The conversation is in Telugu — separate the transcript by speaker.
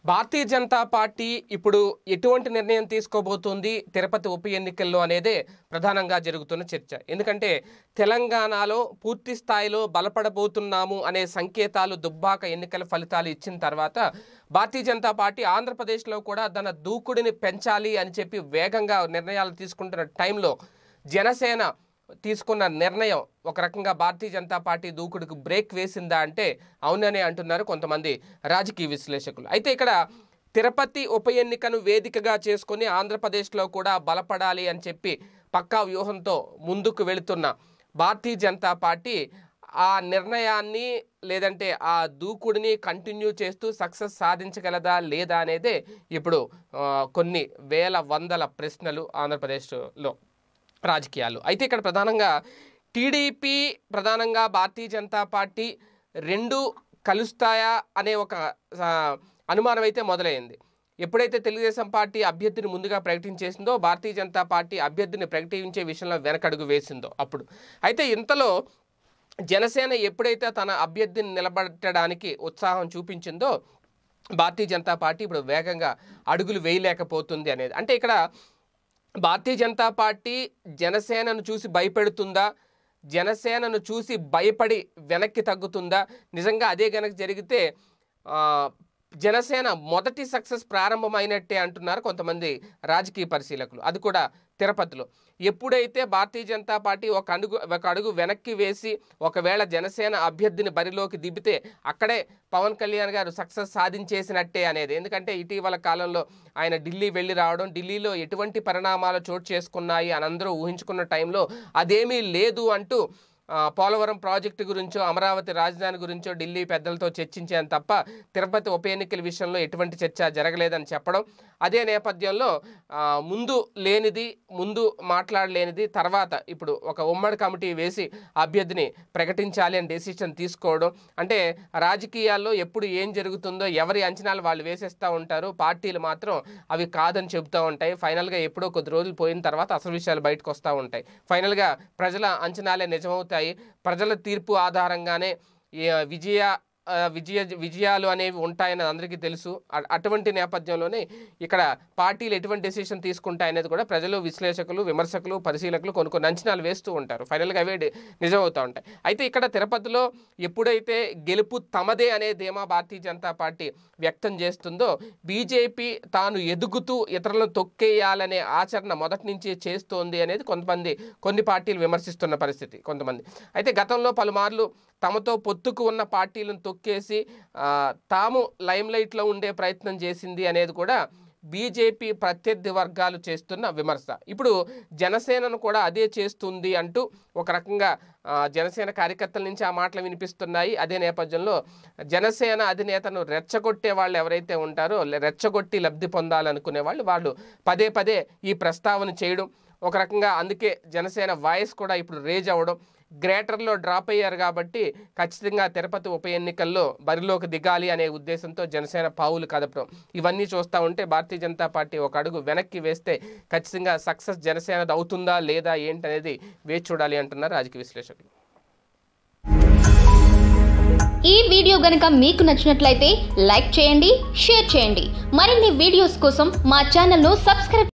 Speaker 1: భారతీయ జనతా పార్టీ ఇప్పుడు ఎటువంటి నిర్ణయం తీసుకోబోతోంది తిరుపతి ఉప ఎన్నికల్లో అనేదే ప్రధానంగా జరుగుతున్న చర్చ ఎందుకంటే తెలంగాణలో పూర్తి స్థాయిలో బలపడబోతున్నాము అనే సంకేతాలు దుబ్బాక ఎన్నికల ఫలితాలు ఇచ్చిన తర్వాత భారతీయ జనతా పార్టీ ఆంధ్రప్రదేశ్లో కూడా తన దూకుడిని పెంచాలి అని చెప్పి వేగంగా నిర్ణయాలు తీసుకుంటున్న టైంలో జనసేన తీసుకున్న నిర్ణయం ఒక రకంగా భారతీయ జనతా పార్టీ దూకుడుకు బ్రేక్ వేసిందా అంటే అవుననే అంటున్నారు కొంతమంది రాజకీయ విశ్లేషకులు అయితే ఇక్కడ తిరుపతి ఉప ఎన్నికను వేదికగా చేసుకొని ఆంధ్రప్రదేశ్లో కూడా బలపడాలి అని చెప్పి పక్కా వ్యూహంతో ముందుకు వెళుతున్న భారతీయ జనతా పార్టీ ఆ నిర్ణయాన్ని లేదంటే ఆ దూకుడిని కంటిన్యూ చేస్తూ సక్సెస్ సాధించగలదా లేదా అనేదే ఇప్పుడు ఆ, కొన్ని వేల వందల ప్రశ్నలు ఆంధ్రప్రదేశ్లో రాజకీయాలు అయితే ఇక్కడ ప్రధానంగా టీడీపీ ప్రధానంగా భారతీయ జనతా పార్టీ రెండు కలుస్తాయా అనే ఒక ఆ, అనుమానం అయితే మొదలైంది ఎప్పుడైతే తెలుగుదేశం పార్టీ అభ్యర్థిని ముందుగా ప్రకటించేసిందో భారతీయ జనతా పార్టీ అభ్యర్థిని ప్రకటించే విషయంలో వెనకడుగు వేసిందో అప్పుడు అయితే ఇంతలో జనసేన ఎప్పుడైతే తన అభ్యర్థిని నిలబెట్టడానికి ఉత్సాహం చూపించిందో భారతీయ జనతా పార్టీ ఇప్పుడు వేగంగా అడుగులు వేయలేకపోతుంది అనేది అంటే ఇక్కడ భారతీయ జనతా పార్టీ జనసేనను చూసి భయపెడుతుందా జనసేనను చూసి భయపడి వెనక్కి తగ్గుతుందా నిజంగా అదే గనక జరిగితే ఆ, జనసేన మొదటి సక్సెస్ ప్రారంభమైనట్టే అంటున్నారు కొంతమంది రాజకీయ పరిశీలకులు అది కూడా తిరుపతిలో ఎప్పుడైతే భారతీయ జనతా పార్టీ ఒక అడుగు ఒక అడుగు వెనక్కి వేసి ఒకవేళ జనసేన అభ్యర్థిని బరిలోకి దిగితే అక్కడే పవన్ కళ్యాణ్ గారు సక్సెస్ సాధించేసినట్టే అనేది ఎందుకంటే ఇటీవల కాలంలో ఆయన ఢిల్లీ వెళ్ళి రావడం ఢిల్లీలో ఎటువంటి పరిణామాలు చోటు చేసుకున్నాయి అని అందరూ ఊహించుకున్న టైంలో అదేమీ లేదు అంటూ ఆ, పోలవరం ప్రాజెక్టు గురించో అమరావతి రాజధాని గురించో ఢిల్లీ పెద్దలతో చర్చించాను తప్ప తిరుపతి ఉప ఎన్నికల విషయంలో ఎటువంటి చర్చ జరగలేదని చెప్పడం అదే నేపథ్యంలో ఆ, ముందు లేనిది ముందు మాట్లాడలేనిది తర్వాత ఇప్పుడు ఒక ఉమ్మడి కమిటీ వేసి అభ్యర్థిని ప్రకటించాలి అని డెసిషన్ తీసుకోవడం అంటే రాజకీయాల్లో ఎప్పుడు ఏం జరుగుతుందో ఎవరి అంచనాలు వాళ్ళు వేసేస్తూ ఉంటారు పార్టీలు మాత్రం అవి కాదని చెబుతూ ఉంటాయి ఫైనల్గా ఎప్పుడో కొద్ది రోజులు పోయిన తర్వాత అసలు విషయాలు బయటకు వస్తూ ఉంటాయి ఫైనల్గా ప్రజల అంచనాలే నిజమవుతాయి ప్రజల తీర్పు ఆధారంగానే ఈ విజయ ఆ, విజయ విజయాలు అనేవి ఉంటాయని అందరికీ తెలుసు అ- అటువంటి నేపథ్యంలోనే ఇక్కడ పార్టీలు ఎటువంటి డెసిషన్ తీసుకుంటాయనేది కూడా ప్రజలు విశ్లేషకులు విమర్శకులు పరిశీలకులు కొన్ని కొన్ని అంచనాలు వేస్తూ ఉంటారు ఫైనల్గా అవే డి- నిజమవుతూ ఉంటాయి అయితే ఇక్కడ తిరుపతిలో ఎప్పుడైతే గెలుపు తమదే అనే ధీమా భారతీయ జనతా పార్టీ వ్యక్తం చేస్తుందో బీజేపీ తాను ఎదుగుతూ ఇతరులను తొక్కేయాలనే ఆచరణ మొదటి నుంచి చేస్తోంది అనేది కొంతమంది కొన్ని పార్టీలు విమర్శిస్తున్న పరిస్థితి కొంతమంది అయితే గతంలో పలుమార్లు తమతో పొత్తుకు ఉన్న పార్టీలను తొక్కేసి ఆ, తాము లైమ్లైట్లో ఉండే ప్రయత్నం చేసింది అనేది కూడా బీజేపీ ప్రత్యర్థి వర్గాలు చేస్తున్న విమర్శ ఇప్పుడు జనసేనను కూడా అదే చేస్తుంది అంటూ ఒక రకంగా ఆ, జనసేన కార్యకర్తల నుంచి ఆ మాటలు వినిపిస్తున్నాయి అదే నేపథ్యంలో జనసేన అధినేతను రెచ్చగొట్టే వాళ్ళు ఎవరైతే ఉంటారో లే- రెచ్చగొట్టి లబ్ధి పొందాలనుకునే వాళ్ళు వాళ్ళు పదే పదే ఈ ప్రస్తావన చేయడం ఒక రకంగా అందుకే జనసేన వాయిస్ కూడా ఇప్పుడు రేజ్ అవ్వడం గ్రేటర్లో డ్రాప్ అయ్యారు కాబట్టి ఖచ్చితంగా తిరుపతి ఉప ఎన్నికల్లో బరిలోకి దిగాలి అనే ఉద్దేశంతో జనసేన పావులు కదపడం ఇవన్నీ చూస్తూ ఉంటే భారతీయ జనతా పార్టీ ఒక అడుగు వెనక్కి వేస్తే ఖచ్చితంగా సక్సెస్ జనసేనది అవుతుందా లేదా ఏంటనేది వేచి చూడాలి అంటున్నారు రాజకీయ విశ్లేషకులు
Speaker 2: ఈ వీడియో గనుక మీకు నచ్చినట్లయితే లైక్ చేయండి షేర్ చేయండి మరిన్ని వీడియోస్ కోసం మా ఛానల్ను సబ్స్క్రైబ్